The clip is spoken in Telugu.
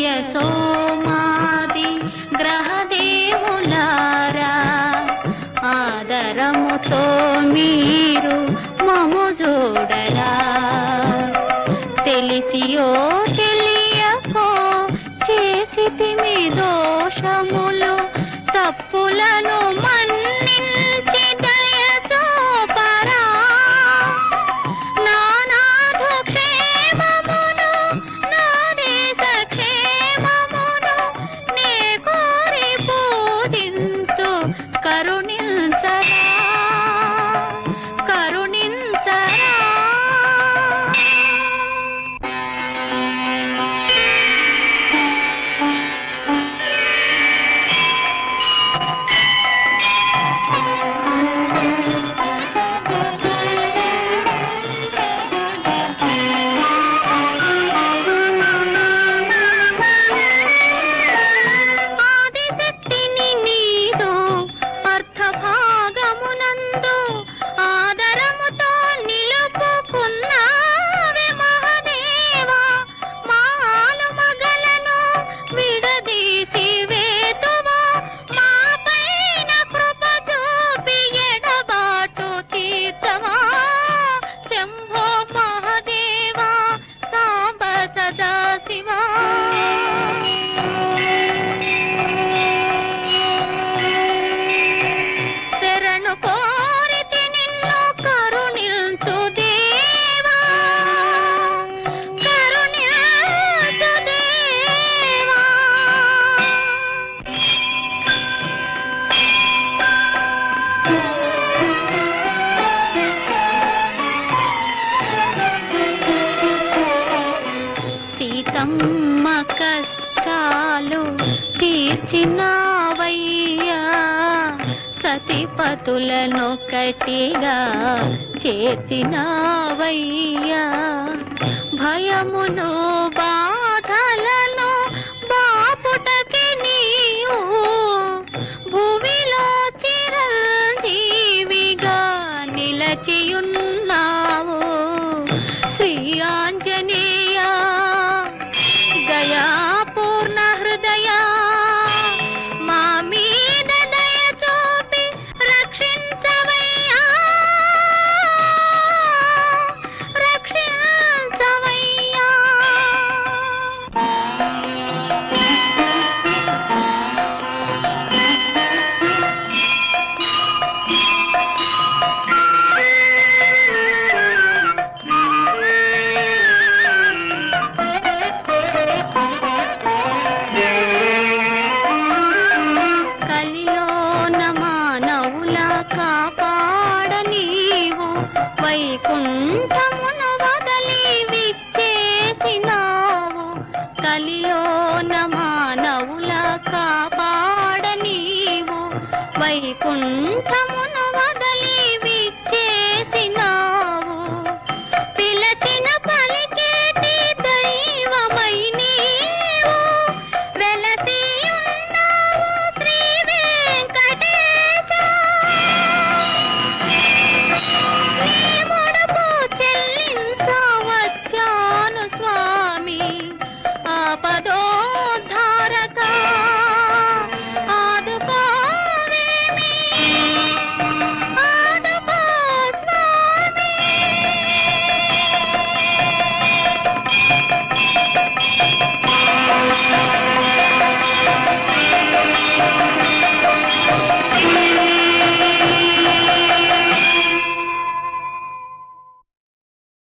సత్య సోమాది గ్రహదేవులారా ఆదరముతో మీరు మము చూడరా తెలిసియో తెలియకో చేసితిమి దోషములు తప్పులను మన్నించి దయ చూపరా నానాథు క్షేమమును నా దేశ క్షేమమును నే కోరి పూజింతు కరుణించరా కరుణించరా ఆదిశక్తిని నీదు అర్థభాగమునందు ఆదరముతో నిలుపుకున్నావే మహదేవా మాలు మగలను విడదీసి వేతువా మా పైన కృప చూపి ఎడబాటు తీర్చవా శంభో మహదేవా సాంబ సదా శివా శరణు కోరితి నిన్ను కరుణించు దేవా కరుణించు దేవా సీతమ్మ కష్టాలు తీర్చినావయ్యా సతిపతులను కటిగా చేర్చినావయ్యా భయమును బా